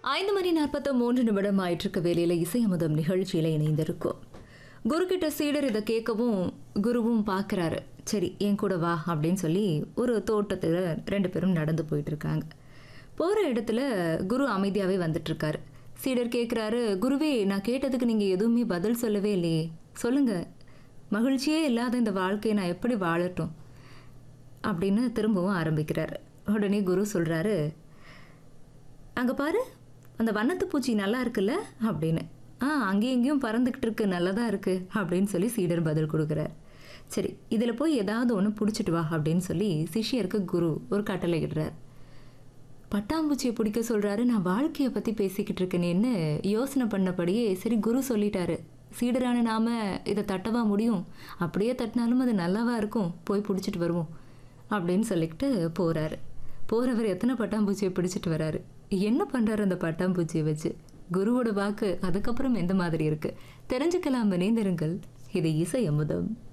ஐந்து மணி நாற்பத்தி மூன்று நிமிடம் ஆயிட்டிருக்க வேலையில இசையமுதம் நிகழ்ச்சியில இணைந்திருக்கும் குரு கிட்ட சீடர் இதை கேட்கவும் குருவும் பார்க்கறாரு சரி என் கூட வா அப்படின்னு சொல்லி ஒரு தோட்டத்தில் ரெண்டு பேரும் நடந்து போயிட்டு இருக்காங்க போகிற இடத்துல குரு அமைதியாகவே வந்துட்டு இருக்காரு சீடர் கேட்குறாரு குருவே நான் கேட்டதுக்கு நீங்கள் எதுவுமே பதில் சொல்லவே இல்லையே சொல்லுங்க மகிழ்ச்சியே இல்லாத இந்த வாழ்க்கையை நான் எப்படி வாழட்டும் அப்படின்னு திரும்பவும் ஆரம்பிக்கிறாரு உடனே குரு சொல்கிறாரு அங்கே பாரு அந்த வண்ணத்து பூச்சி நல்லா இருக்குல்ல அப்படின்னு ஆ அங்கேயும் இங்கேயும் பறந்துக்கிட்டு இருக்கு நல்லதா இருக்கு அப்படின்னு சொல்லி சீடர் பதில் கொடுக்குறார் சரி இதில் போய் ஏதாவது ஒன்று பிடிச்சிட்டு வா அப்படின்னு சொல்லி சிஷ்யருக்கு குரு ஒரு கட்டளை இடுறார் பட்டாம்பூச்சியை பிடிக்க சொல்கிறாரு நான் வாழ்க்கையை பற்றி பேசிக்கிட்டு இருக்கேனேன்னு யோசனை பண்ணபடியே சரி குரு சொல்லிட்டாரு சீடரான நாம இதை தட்டவா முடியும் அப்படியே தட்டினாலும் அது நல்லாவா இருக்கும் போய் பிடிச்சிட்டு வருவோம் அப்படின்னு சொல்லிக்கிட்டு போகிறாரு போகிறவர் எத்தனை பட்டாம்பூச்சியை பிடிச்சிட்டு வராரு என்ன பண்ணுறாரு அந்த பட்டாம்பூச்சியை வச்சு குருவோட வாக்கு அதுக்கப்புறம் எந்த மாதிரி இருக்கு தெரிஞ்சுக்கலாம் இணைந்திருங்கள் இது இசை அமுதம்